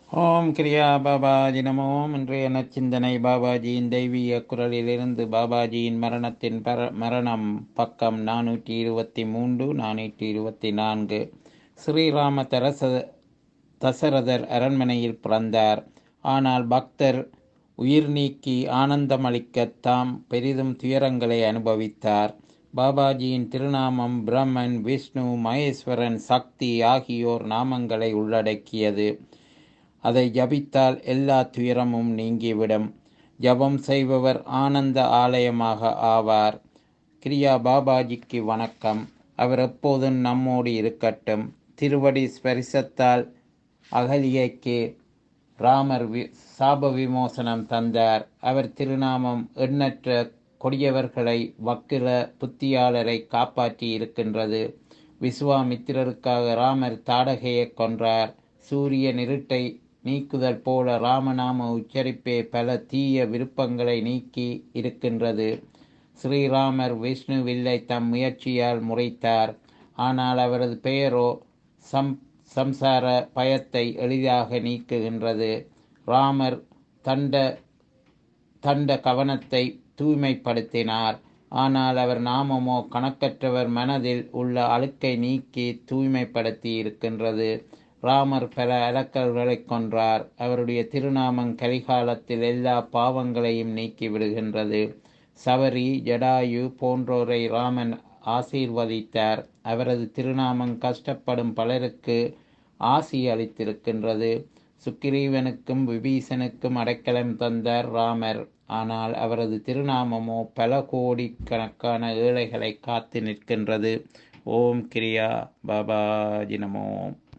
ஓம் கிரியா பாபாஜி நமோம் இன்றைய நச்சிந்தனை பாபாஜியின் தெய்வீக குரலிலிருந்து பாபாஜியின் மரணத்தின் பர மரணம் பக்கம் நானூற்றி இருபத்தி மூன்று நானூற்றி இருபத்தி நான்கு ஸ்ரீராம தரச தசரதர் அரண்மனையில் பிறந்தார் ஆனால் பக்தர் உயிர் நீக்கி ஆனந்தமளிக்க தாம் பெரிதும் துயரங்களை அனுபவித்தார் பாபாஜியின் திருநாமம் பிரம்மன் விஷ்ணு மகேஸ்வரன் சக்தி ஆகியோர் நாமங்களை உள்ளடக்கியது அதை ஜபித்தால் எல்லா துயரமும் நீங்கிவிடும் ஜபம் செய்பவர் ஆனந்த ஆலயமாக ஆவார் கிரியா பாபாஜிக்கு வணக்கம் அவர் எப்போதும் நம்மோடு இருக்கட்டும் திருவடி ஸ்பரிசத்தால் அகலியைக்கு ராமர் வி சாப விமோசனம் தந்தார் அவர் திருநாமம் எண்ணற்ற கொடியவர்களை வக்கிர புத்தியாளரை காப்பாற்றி இருக்கின்றது விஸ்வாமித்திரருக்காக ராமர் தாடகையை கொன்றார் சூரியன் இருட்டை நீக்குதல் போல ராமநாம உச்சரிப்பே பல தீய விருப்பங்களை நீக்கி இருக்கின்றது ஸ்ரீராமர் விஷ்ணுவில்லை தம் முயற்சியால் முறைத்தார் ஆனால் அவரது பெயரோ சம் சம்சார பயத்தை எளிதாக நீக்குகின்றது ராமர் தண்ட தண்ட கவனத்தை தூய்மைப்படுத்தினார் ஆனால் அவர் நாமமோ கணக்கற்றவர் மனதில் உள்ள அழுக்கை நீக்கி தூய்மைப்படுத்தி இருக்கின்றது ராமர் பல அலக்கல்களை கொன்றார் அவருடைய திருநாமம் கலிகாலத்தில் எல்லா பாவங்களையும் நீக்கி விடுகின்றது சவரி ஜடாயு போன்றோரை ராமன் ஆசீர்வதித்தார் அவரது திருநாமம் கஷ்டப்படும் பலருக்கு ஆசி அளித்திருக்கின்றது சுக்கிரீவனுக்கும் விபீசனுக்கும் அடைக்கலம் தந்தார் ராமர் ஆனால் அவரது திருநாமமோ பல கோடி கணக்கான ஏழைகளை காத்து நிற்கின்றது ஓம் கிரியா பாபாஜி நமோம்